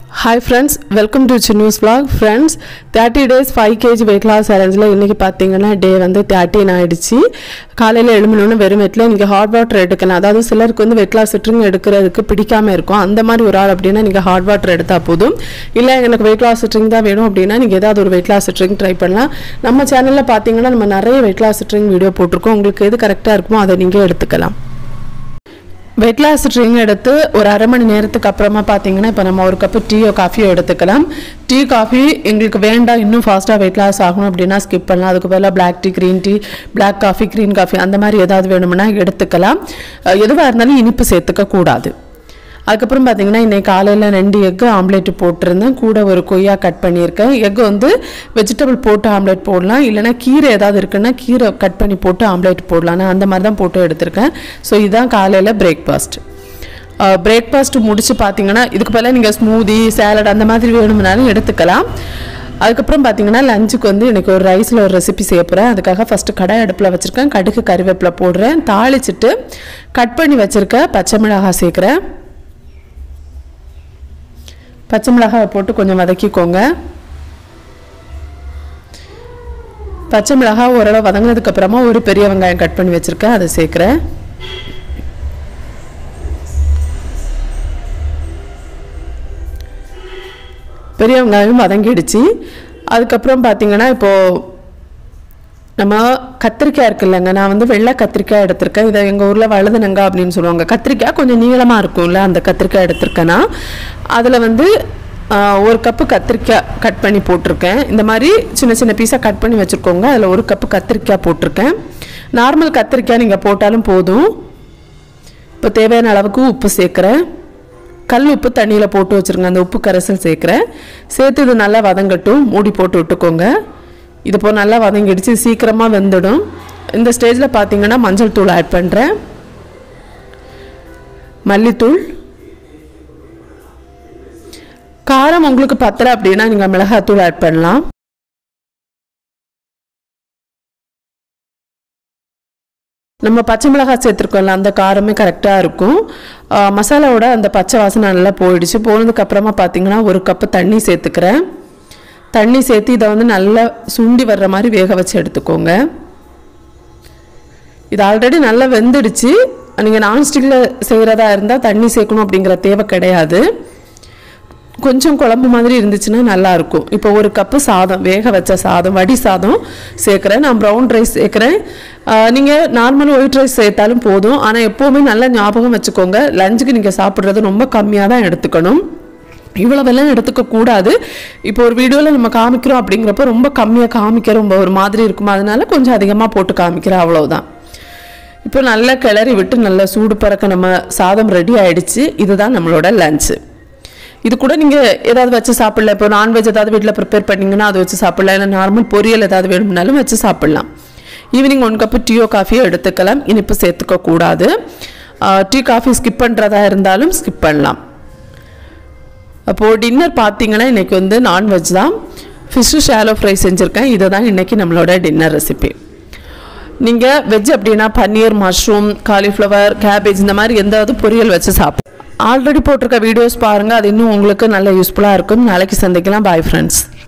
hi friends welcome to Chinnu's vlog friends thirty days five KG weight loss சேலஞ்சில் இன்றைக்கி பார்த்தீங்கன்னா டே வந்து தேர்ட்டின் ஆயிடுச்சு காலையில் எழுமணுன்னு வெறும் வெட்டில் நீங்கள் ஹாட் வாட்டர் எடுக்கலாம் அதாவது சிலருக்கு வந்து வெயிட் லாஸ் சிட்ரிங் எடுக்கிறதுக்கு பிடிக்காம இருக்கும் அந்த மாதிரி ஒரு ஆள் அப்படின்னா நீங்கள் ஹாட் வாட்டர் எடுத்தால் போதும் இல்லை எனக்கு வெயிட் லாஸ் சிட்ரிங் தான் வேணும் அப்படின்னா நீங்கள் ஏதாவது ஒரு வெயிட் லாஸ் சிட்ரிங் ட்ரை பண்ணலாம் நம்ம சேனலில் பார்த்தீங்கன்னா நம்ம நிறைய வெயிட் லாஸ் சிட்ரிங் வீடியோ போட்டிருக்கோம் உங்களுக்கு எது கரெக்டாக இருக்குமோ அதை நீங்கள் எடுத்துக்கலாம் வெயிட் லாஸ் ட்ரிங்க் எடுத்து ஒரு அரை மணி நேரத்துக்கு அப்புறமா பார்த்தீங்கன்னா இப்போ நம்ம ஒரு கப்பு டீயோ காஃபியோ எடுத்துக்கலாம் டீ காஃபி எங்களுக்கு வேண்டாம் இன்னும் ஃபாஸ்ட்டாக வெயிட் லாஸ் ஆகணும் அப்படின்னா ஸ்கிப் பண்ணலாம் அதுக்கு பதிலாக black tea green tea black coffee green coffee அந்த மாதிரி ஏதாவது வேணும்னா எடுத்துக்கலாம் அஹ் எதுவாக இருந்தாலும் இனிப்பு சேர்த்துக்க கூடாது அதுக்கப்புறம் பார்த்தீங்கன்னா இன்னைக்கு காலையில் ரெண்டு எக்கு ஆம்லேட் போட்டிருந்தேன் கூட ஒரு கொய்யா கட் பண்ணியிருக்கேன் எக்கு வந்து வெஜிடபிள் போட்டு ஆம்லேட் போடலாம் இல்லைனா கீரை ஏதாவது இருக்குன்னா கீரை கட் பண்ணி போட்டு ஆம்லேட் போடலாம் நான் அந்த மாதிரி தான் போட்டு எடுத்திருக்கேன் ஸோ இதுதான் காலையில் பிரேக்ஃபாஸ்ட் பிரேக்ஃபாஸ்ட் முடிச்சு பார்த்தீங்கன்னா இதுக்கு பதிலாக நீங்கள் ஸ்மூதி சேலட் அந்த மாதிரி வேணும்னாலும் எடுத்துக்கலாம் அதுக்கப்புறம் பார்த்தீங்கன்னா லஞ்சுக்கு வந்து எனக்கு ஒரு ரைஸில் ஒரு ரெசிபி செய்ய போகிறேன் அதுக்காக ஃபஸ்ட்டு கடை அடுப்பில் வச்சுருக்கேன் கடுகு கறிவேப்பிலை போடுறேன் தாளிச்சிட்டு கட் பண்ணி வச்சுருக்க பச்சை மிளகாய் சேர்க்குறேன் பச்சை மிளகாய் போட்டு கொஞ்சம் வதக்கிக்கோங்க பச்சை மிளகாய் ஓரளவு வதங்கினதுக்கு அப்புறமா ஒரு பெரிய வெங்காயம் கட் பண்ணி வச்சுருக்கேன் அதை சேர்க்குறேன் பெரிய வெங்காயம் வதங்கிடுச்சு அதுக்கப்புறம் பார்த்தீங்கன்னா இப்போது நம்ம கத்திரிக்காய் இருக்குல்லங்க நான் வந்து வெள்ளை கத்திரிக்காய் எடுத்திருக்கேன் இதை எங்கள் ஊரில் வழுதுனங்க அப்படின்னு சொல்லுவாங்க கத்திரிக்காய் கொஞ்சம் நீளமாக இருக்கும்ல அந்த கத்திரிக்காய் எடுத்திருக்கேன்னா அதில் வந்து ஆஹ், ஒரு கப்பு கத்திரிக்காய் கட் பண்ணி போட்டிருக்கேன் இந்த மாதிரி சின்ன சின்ன பீஸாக கட் பண்ணி வச்சுருக்கோங்க அதில் ஒரு கப்பு கத்திரிக்காய் போட்டிருக்கேன் நார்மல் கத்திரிக்காய் நீங்கள் போட்டாலும் போதும் இப்போ தேவையான அளவுக்கு உப்பு சேர்க்குறேன் கல் உப்பு தண்ணியில் போட்டு வச்சுருங்க அந்த உப்பு கரைசல் சேர்க்குறேன் சேர்த்து இது நல்லா வதங்கட்டும் மூடி போட்டு விட்டுக்கோங்க இது இப்போ நல்லா வதங்கிடுச்சு சீக்கிரமாக வெந்துடும் இந்த ஸ்டேஜில் பார்த்தீங்கன்னா மஞ்சள் தூள் ஆட் பண்ணுறேன் மல்லித்தூள் காரம் உங்களுக்கு பத்தலை அப்படின்னா நீங்கள் மிளகாத்தூள் ஆட் பண்ணலாம் நம்ம பச்சை மிளகாய் சேர்த்துருக்கோம்ல அந்த காரமே கரெக்டாக இருக்கும் ஆ, மசாலாவோட அந்த பச்சை வாசனை நல்லா போயிடுச்சு போனதுக்கு அப்புறமா பார்த்தீங்கன்னா ஒரு கப்பு தண்ணி சேர்த்துக்கிறேன் தண்ணி சேர்த்து இதை வந்து நல்லா சுண்டி வர்ற மாதிரி வேக வச்சு எடுத்துக்கோங்க இது ஆல்ரெடி நல்லா வெந்துடுச்சு நீங்கள் நான்ஸ்டிக்கில் செய்கிறதா இருந்தால் தண்ணி சேர்க்கணும் அப்படிங்கிற தேவை கிடையாது கொஞ்சம் குழம்பு மாதிரி இருந்துச்சுன்னா நல்லா இருக்கும் இப்போ ஒரு கப்பு சாதம் வேக வச்ச சாதம் வடி சாதம் சேர்க்குறேன் நான் ப்ரௌன் ரைஸ் சேர்க்குறேன் நீங்கள் நார்மல் ஒயிட் ரைஸ் சேர்த்தாலும் போதும் ஆனால் எப்போவுமே நல்லா ஞாபகம் வச்சுக்கோங்க லஞ்சுக்கு நீங்கள் சாப்பிட்றது ரொம்ப கம்மியாக தான் எடுத்துக்கணும் இவ்வளவெல்லாம் எடுத்துக்க கூடாது இப்போ ஒரு வீடியோவில் நம்ம காமிக்கிறோம் அப்படிங்கிறப்ப ரொம்ப கம்மியாக காமிக்க ரொம்ப ஒரு மாதிரி இருக்கும் அதனால கொஞ்சம் அதிகமாக போட்டு காமிக்கிறேன் அவ்வளவுதான் இப்போ நல்லா கிளறி விட்டு நல்லா சூடு பறக்க நம்ம சாதம் ரெடி ஆயிடுச்சு இதுதான் நம்மளோட லஞ்சு இது கூட நீங்கள் ஏதாவது வச்சு சாப்பிடலாம் இப்போ நான்வெஜ் ஏதாவது வீட்டில் ப்ரிப்பேர் பண்ணீங்கன்னா அதை வச்சு சாப்பிடலாம் இல்லை நார்மல் பொரியல் ஏதாவது வேணும்னாலும் வச்சு சாப்பிடலாம் ஈவினிங் ஒன் கப்பு டீயோ காஃபியோ எடுத்துக்கலாம் இனிப்பு சேர்த்துக்க கூடாது டீ காஃபி ஸ்கிப் பண்ணுறதா இருந்தாலும் ஸ்கிப் பண்ணலாம் அப்போது டின்னர் பார்த்தீங்கன்னா இன்றைக்கி வந்து நான்வெஜ் தான் ஃபிஷ்ஷு ஷாலோ ஃப்ரை செஞ்சுருக்கேன் இதை தான் இன்றைக்கி நம்மளோட டின்னர் ரெசிபி நீங்கள் வெஜ் அப்படின்னா பன்னீர் மஷ்ரூம் காலிஃப்ளவர் கேபேஜ் இந்த மாதிரி எந்தாவது பொரியல் வச்சு சாப்பிடு ஆல்ரெடி போட்டிருக்க வீடியோஸ் பாருங்கள் அது இன்னும் உங்களுக்கு நல்ல யூஸ்ஃபுல்லாக இருக்கும் நாளைக்கு சந்திக்கலாம் பாய் ஃப்ரெண்ட்ஸ்